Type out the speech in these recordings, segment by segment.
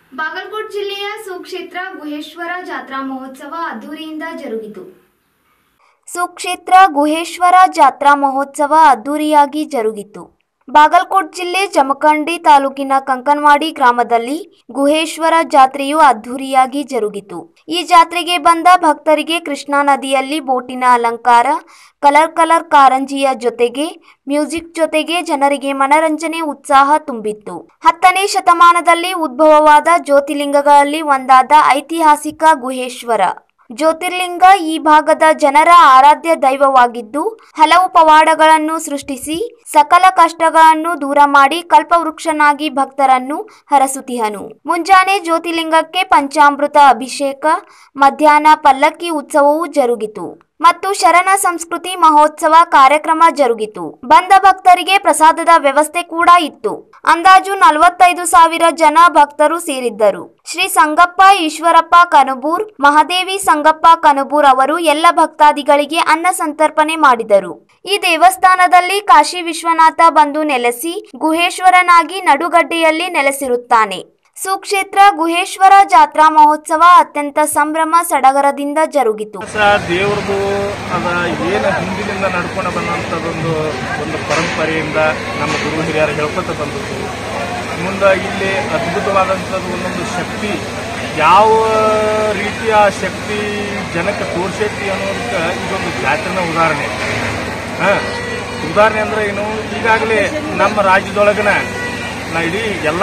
ಬಾಗಲಕೋಟ್ ಜಿಲ್ಲೆಯ ಸುಕ್ಷೇತ್ರ ಗುಹೇಶ್ವರ ಜಾತ್ರಾ ಮಹೋತ್ಸವ ಅದ್ದೂರಿಯಿಂದ ಜರುಗಿತು ಸುಕ್ಷೇತ್ರ ಗುಹೇಶ್ವರ ಜಾತ್ರಾ ಮಹೋತ್ಸವ ಅದ್ದೂರಿಯಾಗಿ ಜರುಗಿತು ಬಾಗಲಕೋಟ್ ಜಿಲ್ಲೆ ಜಮಖಂಡಿ ತಾಲೂಕಿನ ಕಂಕನವಾಡಿ ಗ್ರಾಮದಲ್ಲಿ ಗುಹೇಶ್ವರ ಜಾತ್ರೆಯು ಅದ್ದೂರಿಯಾಗಿ ಜರುಗಿತು ಈ ಜಾತ್ರೆಗೆ ಬಂದ ಭಕ್ತರಿಗೆ ಕೃಷ್ಣಾ ನದಿಯಲ್ಲಿ ಬೋಟಿನ ಅಲಂಕಾರ ಕಲರ್ ಕಲರ್ ಕಾರಂಜಿಯ ಜೊತೆಗೆ ಮ್ಯೂಸಿಕ್ ಜೊತೆಗೆ ಜನರಿಗೆ ಮನರಂಜನೆ ಉತ್ಸಾಹ ತುಂಬಿತ್ತು ಹತ್ತನೇ ಶತಮಾನದಲ್ಲಿ ಉದ್ಭವವಾದ ಜ್ಯೋತಿರ್ಲಿಂಗಗಳಲ್ಲಿ ಒಂದಾದ ಐತಿಹಾಸಿಕ ಗುಹೇಶ್ವರ ಜ್ಯೋತಿರ್ಲಿಂಗ ಈ ಭಾಗದ ಜನರ ಆರಾಧ್ಯ ದೈವವಾಗಿದ್ದು ಹಲವು ಪವಾಡಗಳನ್ನು ಸೃಷ್ಟಿಸಿ ಸಕಲ ಕಷ್ಟಗಳನ್ನು ದೂರ ಮಾಡಿ ಕಲ್ಪವೃಕ್ಷನಾಗಿ ಭಕ್ತರನ್ನು ಹರಸುತಿಹನು ಮುಂಜಾನೆ ಜ್ಯೋತಿರ್ಲಿಂಗಕ್ಕೆ ಪಂಚಾಮೃತ ಅಭಿಷೇಕ ಮಧ್ಯಾಹ್ನ ಪಲ್ಲಕ್ಕಿ ಉತ್ಸವವು ಜರುಗಿತು ಮತ್ತು ಶರಣ ಸಂಸ್ಕೃತಿ ಮಹೋತ್ಸವ ಕಾರ್ಯಕ್ರಮ ಜರುಗಿತು ಬಂದ ಭಕ್ತರಿಗೆ ಪ್ರಸಾದದ ವ್ಯವಸ್ಥೆ ಕೂಡ ಇತ್ತು ಅಂದಾಜು ನಲವತ್ತೈದು ಸಾವಿರ ಜನ ಭಕ್ತರು ಸೇರಿದ್ದರು ಶ್ರೀ ಸಂಗಪ್ಪ ಈಶ್ವರಪ್ಪ ಕನಬೂರ್ ಮಹಾದೇವಿ ಸಂಗಪ್ಪ ಕನಬೂರ್ ಅವರು ಎಲ್ಲ ಭಕ್ತಾದಿಗಳಿಗೆ ಅನ್ನ ಸಂತರ್ಪಣೆ ಮಾಡಿದರು ಈ ದೇವಸ್ಥಾನದಲ್ಲಿ ಕಾಶಿ ವಿಶ್ವನಾಥ ಬಂದು ನೆಲೆಸಿ ಗುಹೇಶ್ವರನಾಗಿ ನಡುಗಡ್ಡೆಯಲ್ಲಿ ನೆಲೆಸಿರುತ್ತಾನೆ ಸುಕ್ಷೇತ್ರ ಗುಹೇಶ್ವರ ಜಾತ್ರಾ ಮಹೋತ್ಸವ ಅತ್ಯಂತ ಸಂಭ್ರಮ ಸಡಗರದಿಂದ ಜರುಗಿತು ಸ ದೇವ್ರದ್ದು ಅದ ಏನು ಹಿಂದಿನಿಂದ ನಡ್ಕೊಂಡು ಬಂದಂಥದ್ದೊಂದು ಒಂದು ಪರಂಪರೆಯಿಂದ ನಮ್ಮ ಗುರು ಹಿರಿಯರು ಹೇಳ್ಕೊತ ಬಂದದ್ದು ಮುಂದೆ ಇಲ್ಲಿ ಅದ್ಭುತವಾದಂಥದ್ದು ಒಂದೊಂದು ಶಕ್ತಿ ಯಾವ ರೀತಿಯ ಶಕ್ತಿ ಜನಕ್ಕೆ ತೋರ್ಸೈತಿ ಅನ್ನೋದಕ್ಕೆ ಇದೊಂದು ಜಾತ್ರೆನ ಉದಾಹರಣೆ ಹಾಂ ಉದಾಹರಣೆ ಅಂದ್ರೆ ಏನು ಈಗಾಗಲೇ ನಮ್ಮ ರಾಜ್ಯದೊಳಗನ ನಾ ಇಡೀ ಎಲ್ಲ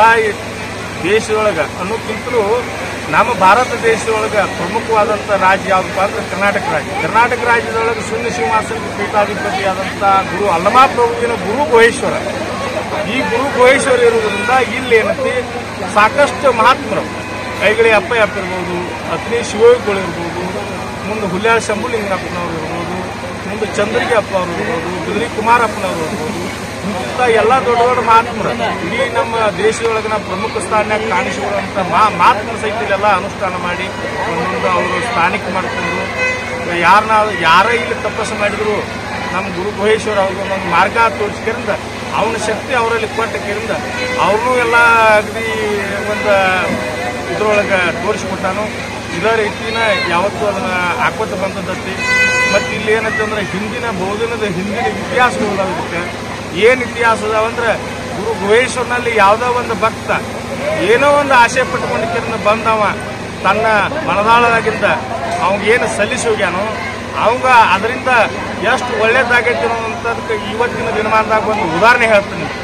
ದೇಶದೊಳಗೆ ಅನ್ನೋಕ್ಕಿಂತಲೂ ನಮ್ಮ ಭಾರತ ದೇಶದೊಳಗೆ ಪ್ರಮುಖವಾದಂಥ ರಾಜ್ಯ ಯಾವುದಪ್ಪ ಅಂದ್ರೆ ಕರ್ನಾಟಕ ರಾಜ್ಯ ಕರ್ನಾಟಕ ರಾಜ್ಯದೊಳಗೆ ಶೂನ್ಯ ಸಿಂಹಾಸನ ಪೀಠಾಧಿಪತಿಯಾದಂಥ ಗುರು ಅಲ್ಲಮಾ ಪ್ರಭುವಿನ ಗುರು ಗುಹೇಶ್ವರ ಈ ಗುರು ಗುಹೇಶ್ವರ ಇರುವುದರಿಂದ ಇಲ್ಲಿ ಏನೈತಿ ಸಾಕಷ್ಟು ಮಹಾತ್ಮರು ಕೈಗಳಿ ಅಪ್ಪಯ್ಯ ಅಪ್ಪ ಇರ್ಬೋದು ಅತ್ನಿ ಶಿವಗಳು ಇರ್ಬೋದು ಮುಂದೆ ಹುಲ್ಯಾಳ ಶಂಭುಲಿಂಗಪ್ಪನವರು ಇರ್ಬೋದು ಮುಂದೆ ಚಂದ್ರಿಗೆ ಅಪ್ಪ ಅವರು ಇರ್ಬೋದು ಬಿದ್ರಿ ಕುಮಾರಪ್ಪನವರು ಇರ್ಬೋದು ಇಂಥ ಎಲ್ಲ ದೊಡ್ಡ ದೊಡ್ಡ ಮಹಾತ್ಮರು ಇಡೀ ನಮ್ಮ ದೇಶದೊಳಗಿನ ಪ್ರಮುಖ ಸ್ಥಾನಕ್ಕೆ ಕಾಣಿಸಿಕೊಳ್ಳುವಂಥ ಮಾ ಮಹಾತ್ಮರ ಸಹಿತ ಇಲ್ಲೆಲ್ಲ ಅನುಷ್ಠಾನ ಮಾಡಿ ಒಂದೊಂದು ಅವರು ಸ್ಥಾನಿಕ ಮಾಡಿಕೊಂಡು ಯಾರನ್ನ ಯಾರೇ ಇಲ್ಲಿ ತಪಸ್ಸು ಮಾಡಿದ್ರು ನಮ್ಮ ಗುರು ಗುಹೇಶ್ವರ ಅವ್ರಿಗೆ ಒಂದೊಂದು ಮಾರ್ಗ ತೋರಿಸ್ಕರಿಂದ ಅವನ ಶಕ್ತಿ ಅವರಲ್ಲಿ ಕೊಟ್ಟಕ್ಕಿರಿಂದ ಅವ್ರನ್ನೂ ಎಲ್ಲ ಅಗದಿ ಒಂದು ಇದ್ರೊಳಗೆ ತೋರಿಸ್ಕೊಟ್ಟಾನು ಇದೇ ರೀತಿನ ಯಾವತ್ತೂ ಅದನ್ನ ಹಾಕೋತ ಬಂದದ್ದೈತಿ ಮತ್ತು ಇಲ್ಲಿ ಏನಂತಂದ್ರೆ ಹಿಂದಿನ ಬಹುದಿನದ ಹಿಂದಿನ ಇತಿಹಾಸಗಳು ಇದಕ್ಕೆ ಏನು ಇತಿಹಾಸ ಅದಾವಂದ್ರೆ ಗುರು ಗುಹೇಶ್ವರನಲ್ಲಿ ಯಾವುದೋ ಒಂದು ಭಕ್ತ ಏನೋ ಒಂದು ಆಸೆ ಪಟ್ಕೊಂಡಿದ್ದರಿಂದ ಬಂದವ ತನ್ನ ಮನದಾಳದಾಗಿಂದ ಅವಂಗೇನು ಸಲ್ಲಿಸಿ ಹೋಗ್ಯಾನೋ ಅವಂಗ ಅದರಿಂದ ಎಷ್ಟು ಒಳ್ಳೇದಾಗೈತಿ ಅನ್ನೋಂಥದಕ್ಕೆ ಇವತ್ತಿನ ದಿನಮಾನದಾಗ ಒಂದು ಉದಾಹರಣೆ ಹೇಳ್ತೀನಿ